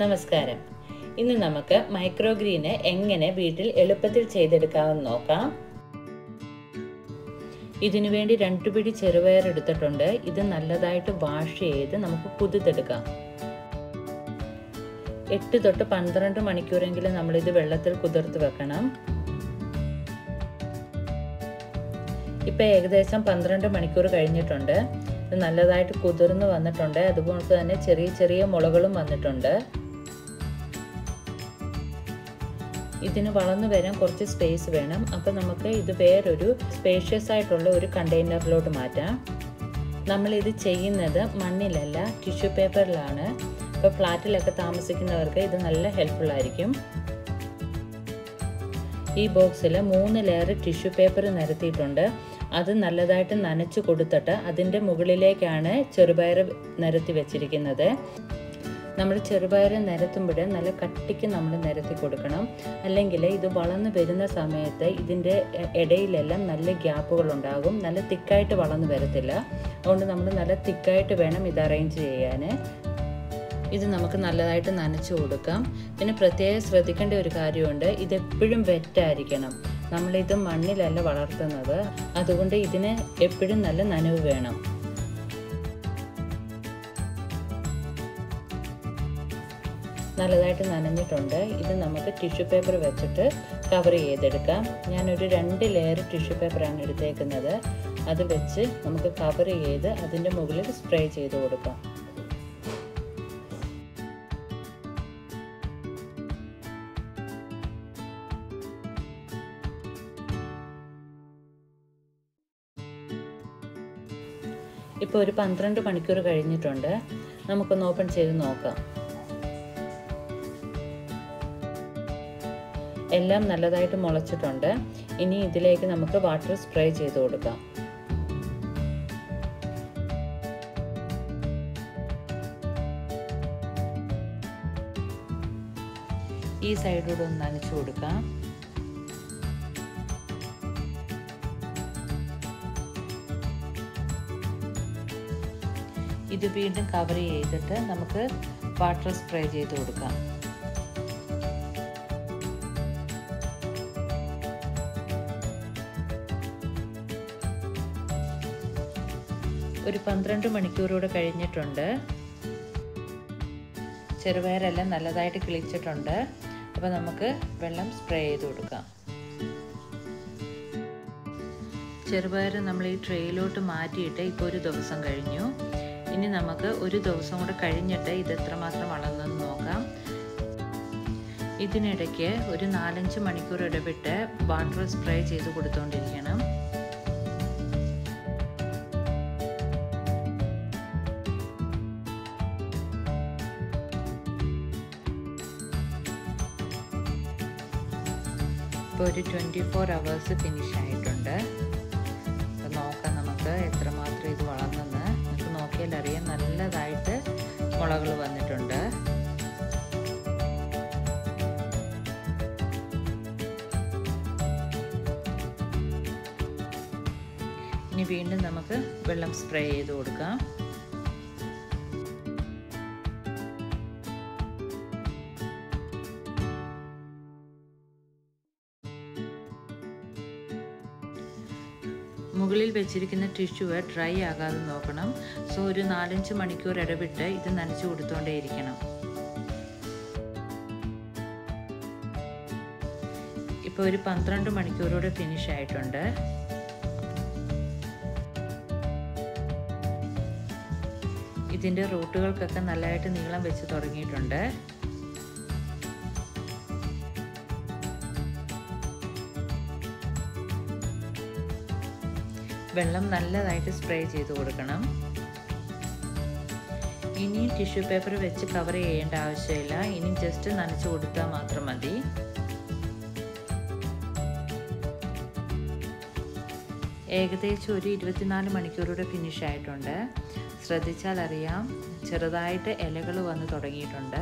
നമസ്കാരം ഇന്ന് നമുക്ക് മൈക്രോഗ്രീന് എങ്ങനെ വീട്ടിൽ എളുപ്പത്തിൽ ചെയ്തെടുക്കാമെന്ന് നോക്കാം ഇതിനു വേണ്ടി രണ്ടു പിടി ചെറുപയർ എടുത്തിട്ടുണ്ട് ഇത് നല്ലതായിട്ട് വാഷ് ചെയ്ത് നമുക്ക് കുതിർത്തെടുക്കാം എട്ട് തൊട്ട് പന്ത്രണ്ട് മണിക്കൂറെങ്കിലും നമ്മളിത് വെള്ളത്തിൽ കുതിർത്ത് വെക്കണം ഇപ്പം ഏകദേശം പന്ത്രണ്ട് മണിക്കൂർ കഴിഞ്ഞിട്ടുണ്ട് ഇത് നല്ലതായിട്ട് കുതിർന്ന് വന്നിട്ടുണ്ട് അതുപോലെ തന്നെ ചെറിയ ചെറിയ മുളകളും വന്നിട്ടുണ്ട് ഇതിന് വളർന്നു വരാൻ കുറച്ച് സ്പേസ് വേണം അപ്പോൾ നമുക്ക് ഇത് വേറൊരു സ്പേഷ്യസ് ആയിട്ടുള്ള ഒരു കണ്ടെയ്നറിലോട്ട് മാറ്റാം നമ്മളിത് ചെയ്യുന്നത് മണ്ണിലല്ല ടിഷ്യൂ പേപ്പറിലാണ് ഇപ്പോൾ ഫ്ലാറ്റിലൊക്കെ താമസിക്കുന്നവർക്ക് ഇത് നല്ല ഹെൽപ്ഫുൾ ആയിരിക്കും ഈ ബോക്സിൽ മൂന്ന് ലെയർ ടിഷ്യൂ പേപ്പർ നിരത്തിയിട്ടുണ്ട് അത് നല്ലതായിട്ട് നനച്ച് കൊടുത്തിട്ട് അതിൻ്റെ മുകളിലേക്കാണ് ചെറുപയർ നിരത്തി വെച്ചിരിക്കുന്നത് നമ്മൾ ചെറുപയർ നിരത്തുമ്പോൾ നല്ല കട്ടിക്ക് നമ്മൾ നിരത്തി കൊടുക്കണം അല്ലെങ്കിൽ ഇത് വളർന്നു വരുന്ന സമയത്ത് ഇതിൻ്റെ ഇടയിലെല്ലാം നല്ല ഗ്യാപ്പുകൾ ഉണ്ടാകും നല്ല തിക്കായിട്ട് വളർന്നു വരത്തില്ല അതുകൊണ്ട് നമ്മൾ നല്ല തിക്കായിട്ട് വേണം ഇത് അറേഞ്ച് ചെയ്യാൻ ഇത് നമുക്ക് നല്ലതായിട്ട് നനച്ചു കൊടുക്കാം പിന്നെ പ്രത്യേകം ശ്രദ്ധിക്കേണ്ട ഒരു കാര്യമുണ്ട് ഇത് എപ്പോഴും വെറ്റായിരിക്കണം നമ്മളിത് മണ്ണിലല്ല വളർത്തുന്നത് അതുകൊണ്ട് ഇതിന് എപ്പോഴും നല്ല നനവ് വേണം നല്ലതായിട്ട് നനഞ്ഞിട്ടുണ്ട് ഇത് നമുക്ക് ടിഷ്യൂ പേപ്പർ വെച്ചിട്ട് കവർ ചെയ്തെടുക്കാം ഞാനൊരു രണ്ട് ലെയർ ടിഷ്യൂ പേപ്പറാണ് എടുത്തേക്കുന്നത് അത് വെച്ച് നമുക്ക് കവർ ചെയ്ത് അതിൻ്റെ മുകളിൽ സ്പ്രേ ചെയ്ത് കൊടുക്കാം ഇപ്പോൾ ഒരു പന്ത്രണ്ട് മണിക്കൂർ കഴിഞ്ഞിട്ടുണ്ട് നമുക്കൊന്ന് ഓപ്പൺ ചെയ്ത് നോക്കാം എല്ലാം നല്ലതായിട്ട് മുളച്ചിട്ടുണ്ട് ഇനി ഇതിലേക്ക് നമുക്ക് വാട്ടർ സ്പ്രേ ചെയ്ത് കൊടുക്കാം ഈ സൈഡിലൂടെ ഒന്ന് നനച്ചു കൊടുക്കാം ഇത് വീണ്ടും കവർ ചെയ്തിട്ട് നമുക്ക് വാട്ടർ സ്പ്രേ ചെയ്ത് കൊടുക്കാം ഒരു പന്ത്രണ്ട് മണിക്കൂറൂടെ കഴിഞ്ഞിട്ടുണ്ട് ചെറുപയരെല്ലാം നല്ലതായിട്ട് കിളിച്ചിട്ടുണ്ട് അപ്പോൾ നമുക്ക് വെള്ളം സ്പ്രേ ചെയ്ത് കൊടുക്കാം ചെറുപയർ നമ്മൾ ഈ ട്രെയിലോട്ട് മാറ്റിയിട്ട് ഇപ്പോൾ ഒരു ദിവസം കഴിഞ്ഞു ഇനി നമുക്ക് ഒരു ദിവസം കൂടെ കഴിഞ്ഞിട്ട് ഇത് എത്രമാത്രം വളർന്നെന്ന് നോക്കാം ഇതിനിടയ്ക്ക് ഒരു നാലഞ്ച് മണിക്കൂർ ഇടവിട്ട് വാട്ടർ സ്പ്രേ ചെയ്ത് കൊടുത്തുകൊണ്ടിരിക്കണം ഇപ്പോൾ ഒരു ട്വൻറ്റി ഫോർ അവേഴ്സ് ഫിനിഷ് ആയിട്ടുണ്ട് അപ്പോൾ നോക്കാം നമുക്ക് എത്രമാത്രം ഇത് വളർന്നെന്ന് നമുക്ക് നോക്കിയാൽ അറിയാം നല്ലതായിട്ട് മുളകൾ വന്നിട്ടുണ്ട് ഇനി വീണ്ടും നമുക്ക് വെള്ളം സ്പ്രേ ചെയ്ത് കൊടുക്കാം മുകളിൽ വെച്ചിരിക്കുന്ന ടിഷ്യൂ ഡ്രൈ ആകാതെ നോക്കണം സോ ഒരു നാലഞ്ച് മണിക്കൂർ ഇടവിട്ട് ഇത് നനച്ചു കൊടുത്തുകൊണ്ടേയിരിക്കണം ഇപ്പോൾ ഒരു പന്ത്രണ്ട് മണിക്കൂറോടെ ഫിനിഷ് ആയിട്ടുണ്ട് ഇതിൻ്റെ റൂട്ടുകൾക്കൊക്കെ നല്ലതായിട്ട് നീളം വെച്ച് തുടങ്ങിയിട്ടുണ്ട് വെള്ളം നല്ലതായിട്ട് സ്പ്രേ ചെയ്ത് കൊടുക്കണം ഇനി ടിഷ്യൂ പേപ്പർ വെച്ച് കവർ ചെയ്യേണ്ട ആവശ്യമില്ല ഇനി ജസ്റ്റ് നനച്ചു കൊടുത്താൽ മാത്രം മതി ഏകദേശം ഒരു ഇരുപത്തിനാല് മണിക്കൂറൂടെ ഫിനിഷ് ആയിട്ടുണ്ട് ശ്രദ്ധിച്ചാൽ അറിയാം ചെറുതായിട്ട് ഇലകൾ വന്ന് തുടങ്ങിയിട്ടുണ്ട്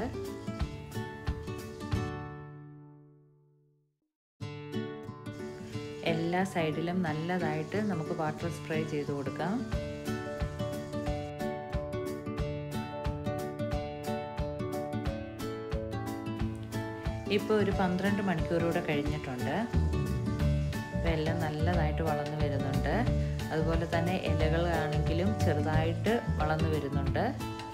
എല്ലാ സൈഡിലും നല്ലതായിട്ട് നമുക്ക് വാട്ടർ സ്പ്രേ ചെയ്ത് കൊടുക്കാം ഇപ്പോൾ ഒരു പന്ത്രണ്ട് മണിക്കൂറൂടെ കഴിഞ്ഞിട്ടുണ്ട് അപ്പോൾ എല്ലാം നല്ലതായിട്ട് വളർന്നു വരുന്നുണ്ട് അതുപോലെ തന്നെ ഇലകളാണെങ്കിലും ചെറുതായിട്ട് വളർന്നു വരുന്നുണ്ട്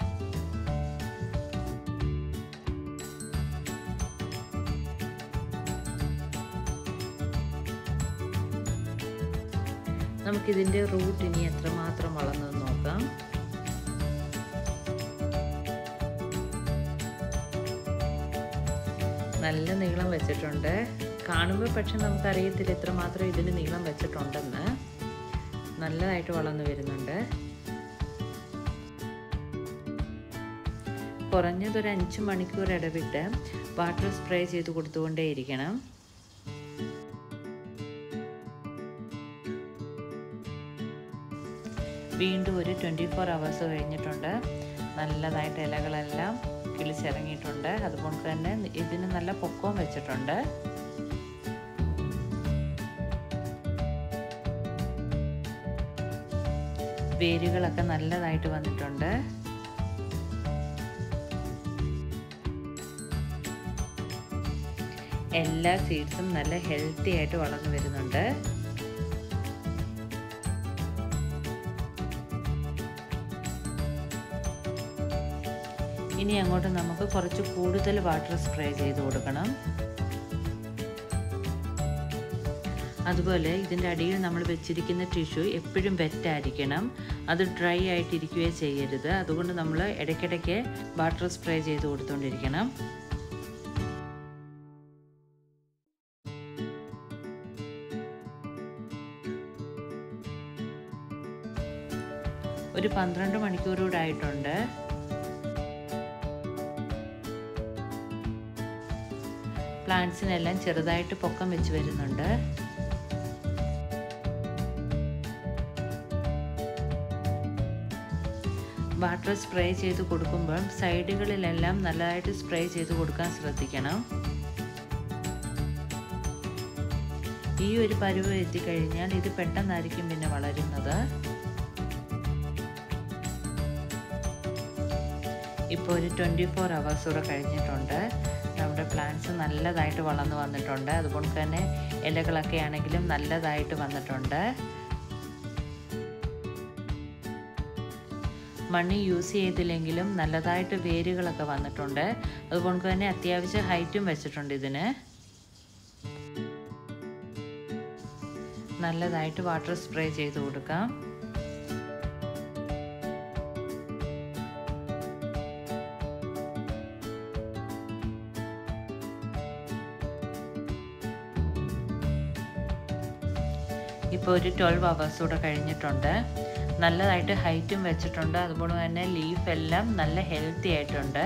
നമുക്കിതിൻ്റെ റൂട്ട് ഇനി എത്രമാത്രം വളർന്നെന്ന് നോക്കാം നല്ല നീളം വെച്ചിട്ടുണ്ട് കാണുമ്പോൾ പക്ഷെ നമുക്കറിയത്തില്ല എത്രമാത്രം ഇതിന് നീളം വെച്ചിട്ടുണ്ടെന്ന് നല്ലതായിട്ട് വളർന്നു വരുന്നുണ്ട് കുറഞ്ഞതൊരു അഞ്ച് മണിക്കൂർ ഇടവിട്ട് വാട്ടർ സ്പ്രേ ചെയ്ത് കൊടുത്തുകൊണ്ടേയിരിക്കണം വീണ്ടും ഒരു ട്വൻറ്റി ഫോർ അവേഴ്സ് കഴിഞ്ഞിട്ടുണ്ട് നല്ലതായിട്ട് ഇലകളെല്ലാം കിളിച്ചിറങ്ങിയിട്ടുണ്ട് അതുകൊണ്ട് തന്നെ ഇതിന് നല്ല പൊക്കവും വെച്ചിട്ടുണ്ട് വേരുകളൊക്കെ നല്ലതായിട്ട് വന്നിട്ടുണ്ട് എല്ലാ സീഡ്സും നല്ല ഹെൽത്തി ആയിട്ട് വളർന്നു വരുന്നുണ്ട് ഇനി അങ്ങോട്ട് നമുക്ക് കുറച്ച് കൂടുതൽ വാട്ടർ സ്പ്രേ ചെയ്ത് കൊടുക്കണം അതുപോലെ ഇതിൻ്റെ അടിയിൽ നമ്മൾ വെച്ചിരിക്കുന്ന ടിഷ്യൂ എപ്പോഴും വെറ്റായിരിക്കണം അത് ഡ്രൈ ആയിട്ടിരിക്കുകയോ ചെയ്യരുത് അതുകൊണ്ട് നമ്മൾ ഇടയ്ക്കിടയ്ക്ക് വാട്ടർ സ്പ്രേ ചെയ്ത് കൊടുത്തുകൊണ്ടിരിക്കണം ഒരു പന്ത്രണ്ട് മണിക്കൂറൂടെ ആയിട്ടുണ്ട് പ്ലാന്റ്സിനെല്ലാം ചെറുതായിട്ട് പൊക്കം വെച്ച് വരുന്നുണ്ട് വാട്ടർ സ്പ്രേ ചെയ്ത് കൊടുക്കുമ്പോൾ സൈഡുകളിലെല്ലാം നല്ലതായിട്ട് സ്പ്രേ ചെയ്ത് കൊടുക്കാൻ ശ്രദ്ധിക്കണം ഈ ഒരു പരുവ് എത്തിക്കഴിഞ്ഞാൽ ഇത് പെട്ടെന്നായിരിക്കും പിന്നെ വളരുന്നത് ഇപ്പോൾ ഒരു ട്വൻറ്റി ഫോർ അവേഴ്സ് കൂടെ കഴിഞ്ഞിട്ടുണ്ട് നമ്മുടെ പ്ലാന്റ്സ് നല്ലതായിട്ട് വളർന്നു വന്നിട്ടുണ്ട് അതുകൊണ്ട് തന്നെ ഇലകളൊക്കെ ആണെങ്കിലും നല്ലതായിട്ട് വന്നിട്ടുണ്ട് മണ്ണ് യൂസ് ചെയ്തില്ലെങ്കിലും നല്ലതായിട്ട് വേരുകളൊക്കെ വന്നിട്ടുണ്ട് അതുകൊണ്ട് തന്നെ അത്യാവശ്യം ഹൈറ്റും വെച്ചിട്ടുണ്ട് ഇതിന് നല്ലതായിട്ട് വാട്ടർ സ്പ്രേ ചെയ്ത് കൊടുക്കാം ഇപ്പോൾ ഒരു ട്വൽവ് അവേഴ്സ് കൂടെ കഴിഞ്ഞിട്ടുണ്ട് നല്ലതായിട്ട് ഹൈറ്റും വെച്ചിട്ടുണ്ട് അതുപോലെ തന്നെ ലീഫ് എല്ലാം നല്ല ഹെൽത്തി ആയിട്ടുണ്ട്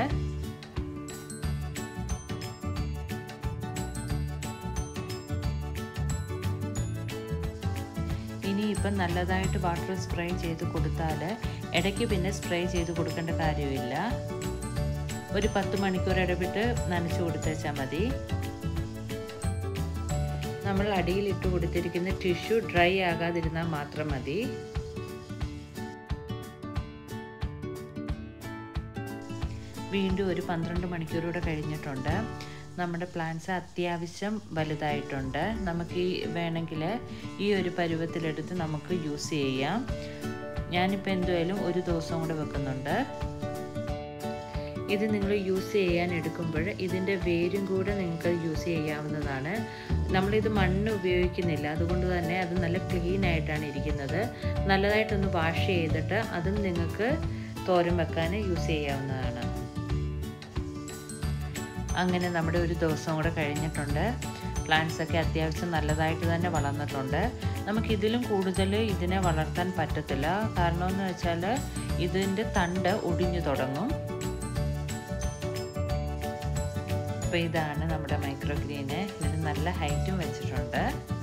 ഇനി ഇപ്പം നല്ലതായിട്ട് വാട്ടർ സ്പ്രേ ചെയ്ത് കൊടുത്താൽ ഇടയ്ക്ക് പിന്നെ സ്പ്രേ ചെയ്ത് കൊടുക്കേണ്ട കാര്യമില്ല ഒരു പത്ത് മണിക്കൂർ ഇടവിട്ട് നനച്ചു കൊടുത്തേച്ചാൽ മതി നമ്മൾ അടിയിൽ ഇട്ട് കൊടുത്തിരിക്കുന്ന ടിഷ്യൂ ഡ്രൈ ആകാതിരുന്നാൽ മാത്രം മതി വീണ്ടും ഒരു പന്ത്രണ്ട് മണിക്കൂറൂടെ കഴിഞ്ഞിട്ടുണ്ട് നമ്മുടെ പ്ലാന്റ്സ് അത്യാവശ്യം വലുതായിട്ടുണ്ട് നമുക്ക് ഈ വേണമെങ്കിൽ ഈ ഒരു പരുവത്തിലെടുത്ത് നമുക്ക് യൂസ് ചെയ്യാം ഞാനിപ്പോൾ എന്തുമായാലും ഒരു ദിവസം കൂടെ വെക്കുന്നുണ്ട് ഇത് നിങ്ങൾ യൂസ് ചെയ്യാൻ എടുക്കുമ്പോൾ ഇതിൻ്റെ വേരും കൂടെ നിങ്ങൾക്ക് യൂസ് ചെയ്യാവുന്നതാണ് നമ്മളിത് മണ്ണ് ഉപയോഗിക്കുന്നില്ല അതുകൊണ്ട് തന്നെ അത് നല്ല ക്ലീൻ ആയിട്ടാണ് ഇരിക്കുന്നത് നല്ലതായിട്ടൊന്ന് വാഷ് ചെയ്തിട്ട് അതും നിങ്ങൾക്ക് തോരൻ വെക്കാൻ യൂസ് ചെയ്യാവുന്നതാണ് അങ്ങനെ നമ്മുടെ ഒരു ദിവസം കൂടെ കഴിഞ്ഞിട്ടുണ്ട് പ്ലാന്റ്സ് ഒക്കെ അത്യാവശ്യം നല്ലതായിട്ട് തന്നെ വളർന്നിട്ടുണ്ട് നമുക്ക് ഇതിലും കൂടുതൽ ഇതിനെ വളർത്താൻ പറ്റത്തില്ല കാരണം എന്ന് വെച്ചാൽ ഇതിൻ്റെ തണ്ട് ഒടിഞ്ഞു തുടങ്ങും അപ്പോൾ ഇതാണ് നമ്മുടെ മൈക്രോ ഗ്രീന് ഇതിന് നല്ല ഹൈറ്റും വെച്ചിട്ടുണ്ട്